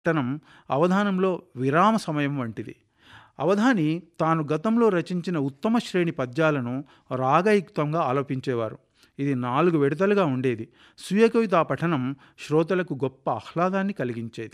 పట్టణం అవధానంలో విరామ సమయం వంటిది అవధాని తాను గతంలో రచించిన ఉత్తమ శ్రేణి పద్యాలను రాగయుక్తంగా ఆలోపించేవారు ఇది నాలుగు విడతలుగా ఉండేది స్వీయ కవితా పఠనం శ్రోతలకు గొప్ప ఆహ్లాదాన్ని కలిగించేది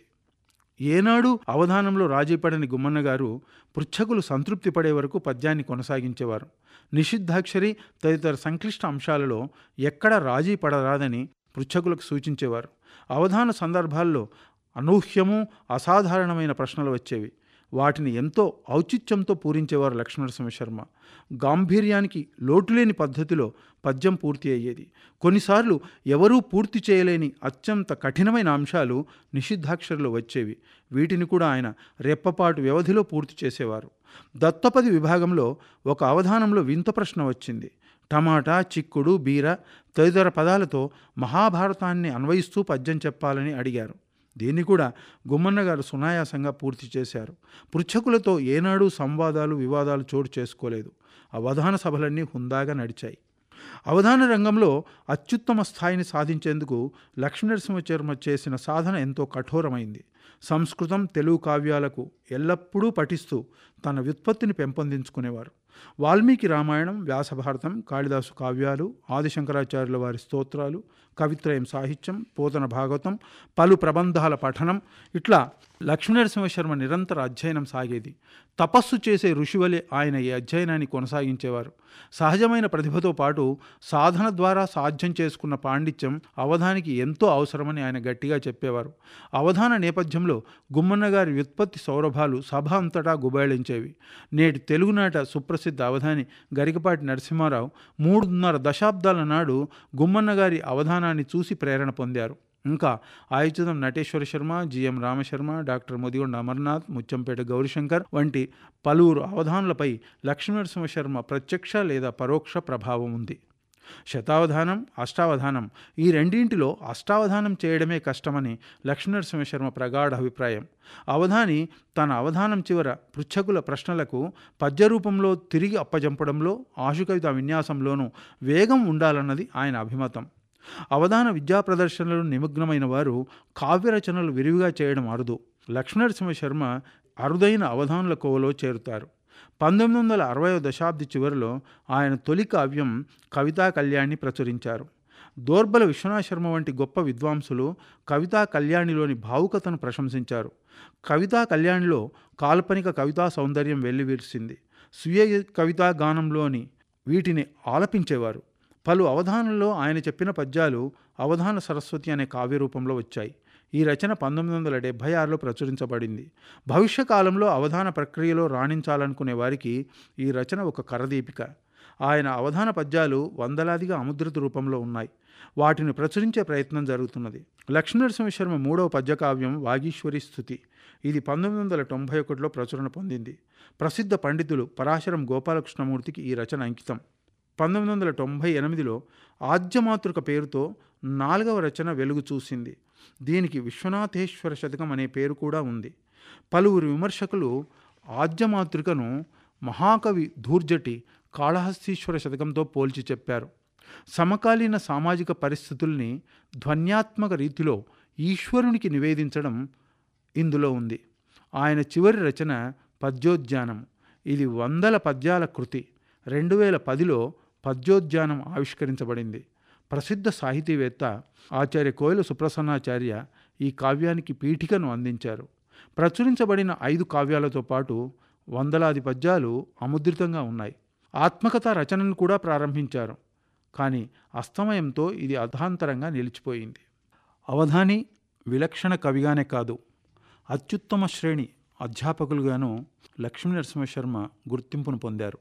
ఏనాడు అవధానంలో రాజీపడని గుమ్మన్న గారు పృచ్ఛకులు సంతృప్తి పడే వరకు పద్యాన్ని కొనసాగించేవారు నిషిద్ధాక్షరి తదితర సంక్లిష్ట అంశాలలో ఎక్కడ రాజీ పడరాదని పృచ్ఛకులకు సూచించేవారు అవధాన సందర్భాల్లో అనూహ్యము అసాధారణమైన ప్రశ్నలు వచ్చేవి వాటిని ఎంతో ఔచిత్యంతో పూరించేవారు లక్ష్మణరసింహ శర్మ గాంభీర్యానికి లోటులేని పద్ధతిలో పద్యం పూర్తి అయ్యేది కొన్నిసార్లు ఎవరూ పూర్తి చేయలేని అత్యంత కఠినమైన అంశాలు నిషిద్ధాక్షరలో వచ్చేవి వీటిని కూడా ఆయన రెప్పపాటు వ్యవధిలో పూర్తి చేసేవారు దత్తపది విభాగంలో ఒక అవధానంలో వింత ప్రశ్న వచ్చింది టమాటా చిక్కుడు బీర తదితర పదాలతో మహాభారతాన్ని అన్వయిస్తూ పద్యం చెప్పాలని అడిగారు దీన్ని కూడా గుమ్మన్న గారు సునాయాసంగా పూర్తి చేశారు పృచ్ఛకులతో ఏనాడు సంవాదాలు వివాదాలు చోటు చేసుకోలేదు అవధాన సభలన్నీ హుందాగా నడిచాయి అవధాన రంగంలో అత్యుత్తమ స్థాయిని సాధించేందుకు లక్ష్మీనరసింహచర్మ చేసిన సాధన ఎంతో కఠోరమైంది సంస్కృతం తెలుగు కావ్యాలకు ఎల్లప్పుడూ పఠిస్తూ తన వ్యుత్పత్తిని పెంపొందించుకునేవారు వాల్మీకి రామాయణం వ్యాసభారతం కాళిదాసు కావ్యాలు ఆదిశంకరాచార్యుల వారి స్తోత్రాలు కవిత్రయం సాహిత్యం పోతన భాగవతం పలు ప్రబంధాల పఠనం ఇట్లా లక్ష్మీనరసింహశర్మ నిరంతర అధ్యయనం సాగేది తపస్సు చేసే ఋషివలే ఆయన ఈ అధ్యయనాన్ని కొనసాగించేవారు సహజమైన ప్రతిభతో పాటు సాధన ద్వారా సాధ్యం చేసుకున్న పాండిత్యం అవధానికి ఎంతో అవసరమని ఆయన గట్టిగా చెప్పేవారు అవధాన నేపథ్యంలో గుమ్మన్న గారి వ్యుత్పత్తి సౌరభాలు సభ అంతటా గుబాళించేవి నేటి తెలుగునాట సుప్రసిద్ధ అవధాని గరికపాటి నరసింహారావు మూడున్నర దశాబ్దాల నాడు గుమ్మన్న గారి అవధానాన్ని చూసి ప్రేరణ పొందారు ఇంకా ఆయుధం నటేశ్వర శర్మ జిఎం రామశర్మ డాక్టర్ ముదిగొండ అమర్నాథ్ ముచ్చంపేట గౌరీశంకర్ వంటి పలువురు అవధానులపై లక్ష్మీనరసింహ శర్మ ప్రత్యక్ష లేదా పరోక్ష ప్రభావం ఉంది శతావధానం అష్టావధానం ఈ రెండింటిలో అష్టావధానం చేయడమే కష్టమని లక్ష్మీనరసింహ శర్మ ప్రగాఢ అభిప్రాయం అవధాని తన అవధానం చివర పృచ్ఛకుల ప్రశ్నలకు పద్య రూపంలో తిరిగి అప్పజంపడంలో ఆశుకవిత విన్యాసంలోనూ వేగం ఉండాలన్నది ఆయన అభిమతం అవధాన విద్యా ప్రదర్శనలు నిమగ్నమైన వారు కావ్య రచనలు విరివిగా చేయడం అరుదు లక్ష్మీనరసింహ శర్మ అరుదైన అవధానుల కోవలో చేరుతారు పంతొమ్మిది వందల అరవయో దశాబ్ది చివరిలో ఆయన తొలి కావ్యం కవితా కళ్యాణి ప్రచురించారు దోర్బల విశ్వనాథ శర్మ వంటి గొప్ప విద్వాంసులు కవితా కళ్యాణిలోని భావుకతను ప్రశంసించారు కవితా కళ్యాణిలో కాల్పనిక కవితా సౌందర్యం వెల్లివిరిసింది స్వీయ కవితా గానంలోని వీటిని ఆలపించేవారు పలు అవధానంలో ఆయన చెప్పిన పద్యాలు అవధాన సరస్వతి అనే కావ్య రూపంలో వచ్చాయి ఈ రచన పంతొమ్మిది వందల డెబ్భై ఆరులో ప్రచురించబడింది భవిష్య కాలంలో అవధాన ప్రక్రియలో రాణించాలనుకునే వారికి ఈ రచన ఒక కరదీపిక ఆయన అవధాన పద్యాలు వందలాదిగా అముద్రిత రూపంలో ఉన్నాయి వాటిని ప్రచురించే ప్రయత్నం జరుగుతున్నది లక్ష్మీనరసింహ శర్మ మూడవ పద్యకావ్యం వాగీశ్వరి స్థుతి ఇది పంతొమ్మిది వందల తొంభై ఒకటిలో ప్రచురణ పొందింది ప్రసిద్ధ పండితులు పరాశరం గోపాలకృష్ణమూర్తికి ఈ రచన అంకితం పంతొమ్మిది వందల తొంభై ఎనిమిదిలో ఆద్యమాతృక పేరుతో నాలుగవ రచన వెలుగు చూసింది దీనికి విశ్వనాథేశ్వర శతకం అనే పేరు కూడా ఉంది పలువురు విమర్శకులు ఆద్యమాతృకను మహాకవి ధూర్జటి కాళహస్తీశ్వర శతకంతో పోల్చి చెప్పారు సమకాలీన సామాజిక పరిస్థితుల్ని ధ్వన్యాత్మక రీతిలో ఈశ్వరునికి నివేదించడం ఇందులో ఉంది ఆయన చివరి రచన పద్యోద్యానం ఇది వందల పద్యాల కృతి రెండు వేల పదిలో పద్యోద్యానం ఆవిష్కరించబడింది ప్రసిద్ధ సాహితీవేత్త ఆచార్య కోయిల సుప్రసన్నాచార్య ఈ కావ్యానికి పీఠికను అందించారు ప్రచురించబడిన ఐదు కావ్యాలతో పాటు వందలాది పద్యాలు అముద్రితంగా ఉన్నాయి ఆత్మకథ రచనను కూడా ప్రారంభించారు కానీ అస్తమయంతో ఇది అధాంతరంగా నిలిచిపోయింది అవధాని విలక్షణ కవిగానే కాదు అత్యుత్తమ శ్రేణి అధ్యాపకులుగాను లక్ష్మీ నరసింహశర్మ గుర్తింపును పొందారు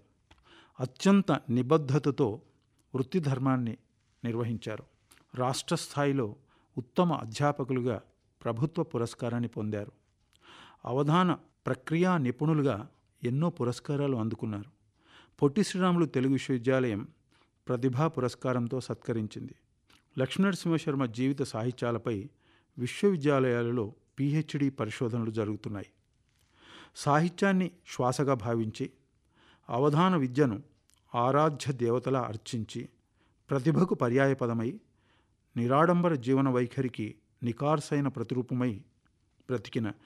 అత్యంత నిబద్ధతతో వృత్తి ధర్మాన్ని నిర్వహించారు రాష్ట్ర స్థాయిలో ఉత్తమ అధ్యాపకులుగా ప్రభుత్వ పురస్కారాన్ని పొందారు అవధాన ప్రక్రియా నిపుణులుగా ఎన్నో పురస్కారాలు అందుకున్నారు పొట్టి శ్రీరాములు తెలుగు విశ్వవిద్యాలయం ప్రతిభా పురస్కారంతో సత్కరించింది లక్ష్మీనరసింహశర్మ జీవిత సాహిత్యాలపై విశ్వవిద్యాలయాలలో పిహెచ్డి పరిశోధనలు జరుగుతున్నాయి సాహిత్యాన్ని శ్వాసగా భావించి అవధాన విద్యను ఆరాధ్య దేవతలా అర్చించి ప్రతిభకు పర్యాయపదమై నిరాడంబర జీవన వైఖరికి నికార్సైన ప్రతిరూపమై బ్రతికిన